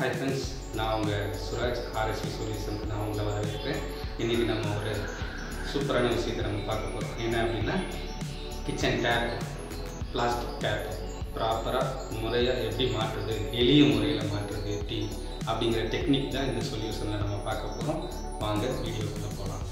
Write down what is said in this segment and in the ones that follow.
hi friends நான் உங்கள் Suraj RSP solution நான் உங்களை வரவேற்கிறேன் இன்றைக்கி நம்ம ஒரு சூப்பரான விஷயத்தை நம்ம பார்க்க போகிறோம் என்ன அப்படின்னா கிச்சன் டேப் பிளாஸ்டிக் டேப் ப்ராப்பராக முறையாக எப்படி மாற்றுறது எளிய முறையில் மாற்றுறது எப்படி அப்படிங்கிற டெக்னிக் தான் இந்த சொல்யூஷனில் நம்ம பார்க்க போகிறோம் வாங்க வீடியோக்குள்ளே போகலாம்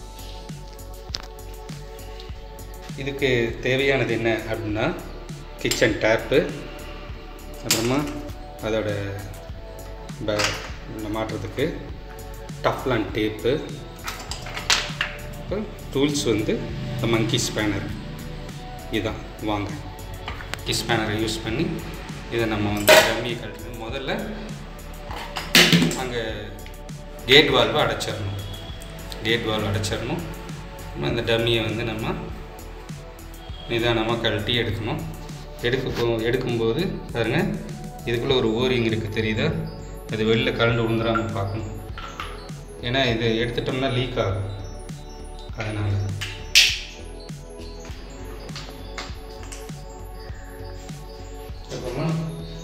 இதுக்கு தேவையானது என்ன அப்படின்னா கிச்சன் டேப்பு அப்புறமா அதோட ப இந்த மாட்டுறதுக்கு டஃப்லான் டேப்பு டூல்ஸ் வந்து மங்கி ஸ்பேனர் இதுதான் வாங்க மங்கி ஸ்பேனரை யூஸ் பண்ணி இதை நம்ம வந்து டம்மியை கழட்டணும் முதல்ல அங்கே கேட் வால்வை அடைச்சிடணும் கேட் வால்வ் அடைச்சிடணும் நம்ம அந்த டம்மியை வந்து நம்ம நிதானமாக கழட்டி எடுக்கணும் எடுக்க போ எடுக்கும்போது பாருங்கள் இதுக்குள்ளே ஒரு ஓரிங் இருக்குது தெரியுதா அது வெளில கலண்டு விழுந்துடாமல் பார்க்கணும் ஏன்னா இது எடுத்துட்டோம்னா லீக் ஆகும் அதனால் அப்புறமா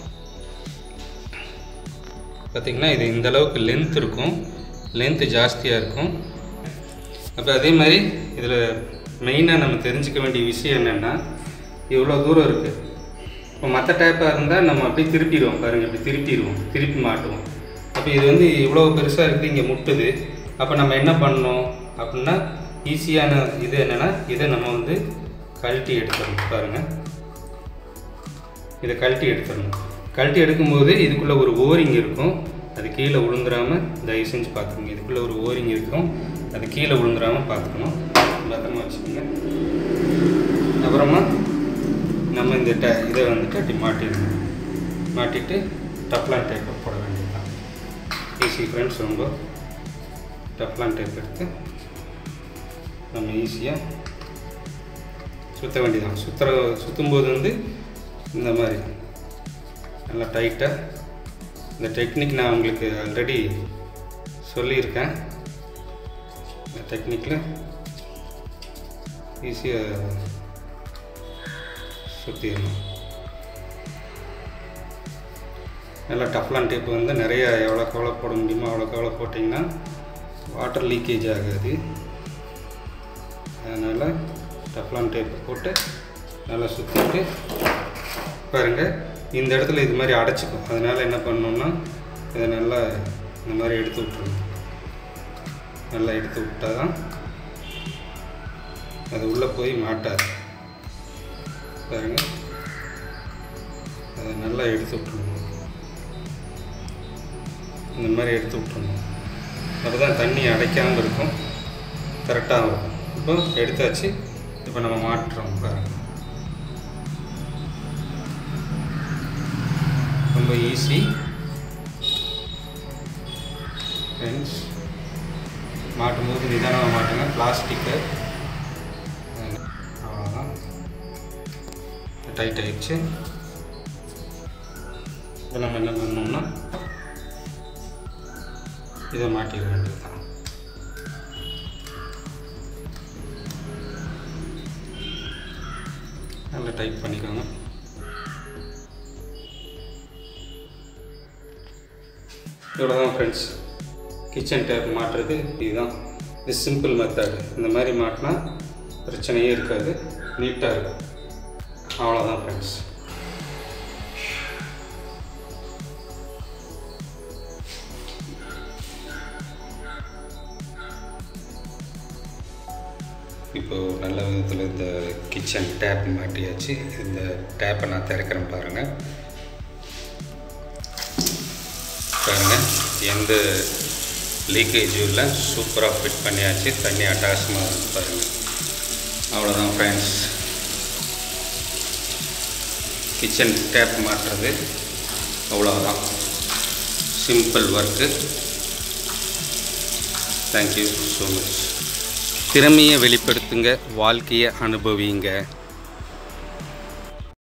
பார்த்திங்கன்னா இது இந்த அளவுக்கு லென்த் இருக்கும் லென்த்து ஜாஸ்தியாக இருக்கும் அப்போ அதே மாதிரி இதில் மெயினாக நம்ம தெரிஞ்சுக்க வேண்டிய விஷயம் என்னென்னா இவ்வளோ தூரம் இருக்குது இப்போ மற்ற டேப்பாக இருந்தால் நம்ம அப்படியே திருப்பிடுவோம் பாருங்கள் இப்படி திருப்பிடுவோம் திருப்பி மாட்டுவோம் அப்போ இது வந்து இவ்வளோ பெருசாக இருக்குது இங்கே முட்டுது அப்போ நம்ம என்ன பண்ணணும் அப்படின்னா ஈஸியான இது என்னென்னா இதை நம்ம வந்து கழட்டி எடுத்துடணும் பாருங்கள் இதை கழட்டி எடுத்துடணும் கழட்டி எடுக்கும்போது இதுக்குள்ளே ஒரு ஓரிங் இருக்கும் அது கீழே விழுந்துடாமல் தயவு செஞ்சு பார்த்துக்கோங்க இதுக்குள்ளே ஒரு ஓரிங் இருக்கும் அது கீழே விழுந்துடாமல் பார்த்துக்கணும் பத்திரமா வச்சுக்கோங்க அப்புறமா நம்ம இந்த ட இதை வந்துட்டு அப்படி மாட்டிடணும் மாட்டிட்டு டப்லான் டேப்பை போட வேண்டியதுதான் ஈஸி ஃப்ரெண்ட்ஸ் ரொம்ப டப்லான் டேப் எடுத்து நம்ம ஈஸியாக சுற்ற வேண்டியதான் சுற்றுற சுற்றும்போது வந்து இந்த மாதிரி நல்லா டைட்டாக இந்த டெக்னிக் நான் உங்களுக்கு ஆல்ரெடி சொல்லியிருக்கேன் இந்த டெக்னிக்கில் ஈஸியாக சுற்றிடணும் நல்லா டஃப்லான் டேப் வந்து நிறைய எவ்வளோக்கு எவ்வளோ போட முடியுமோ அவ்வளோக்கு எவ்வளோ போட்டிங்கன்னா வாட்டர் லீக்கேஜ் ஆகாது அதனால் டஃப்லான் டேப் போட்டு நல்லா சுற்றிட்டு பாருங்கள் இந்த இடத்துல இது மாதிரி அடைச்சிக்கும் அதனால் என்ன பண்ணணும்னா இதை நல்லா இந்த மாதிரி எடுத்து விட்டுருணும் நல்லா எடுத்து விட்டால் தான் அது உள்ளே போய் மாட்டாது பாருங்க அதை நல்லா எடுத்து விட்டுருணும் இந்த மாதிரி எடுத்து விட்டுருணும் அப்போ தான் தண்ணி அடைக்காமல் இருக்கும் கரெக்டாக இருக்கும் இப்போ எடுத்தாச்சு இப்போ நம்ம மாட்டுறோம் பாருங்க ரொம்ப ஈஸி ஃப்ரெண்ட்ஸ் மாட்டும்போது நிதானமாக மாட்டுங்க பிளாஸ்டிக்கு அவ்வளோதான் டைட் ஆயிடுச்சு இப்போ நம்ம என்ன பண்ணோம்னா இதை மாட்டிட வேண்டியது தான் நல்லா டைப் பண்ணிக்கோங்க இவ்வளோ தான் ஃப்ரெண்ட்ஸ் கிச்சன் டேப் மாட்டுறது இதுதான் இது சிம்பிள் மெத்தடு இந்த மாதிரி மாட்டினா பிரச்சனையே இருக்காது நீட்டாக இருக்கும் அவ்வளோதான் ஃப்ரெண்ட்ஸ் இப்போது நல்ல விதத்தில் இந்த கிச்சன் டேப் மாட்டியாச்சு இந்த டேப்பை நான் திறக்கிறேன் பாருங்கள் பாருங்கள் எந்த லீக்கேஜும் இல்லை சூப்பராக ஃபிட் பண்ணியாச்சு தண்ணி அட்டாசமாக பாருங்கள் அவ்வளோதான் ஃப்ரெண்ட்ஸ் கிச்சன் டேப் மாட்டுறது அவ்வளோதான் simple work thank you so much திறமையை வெளிப்படுத்துங்க வாழ்க்கையை அனுபவிங்க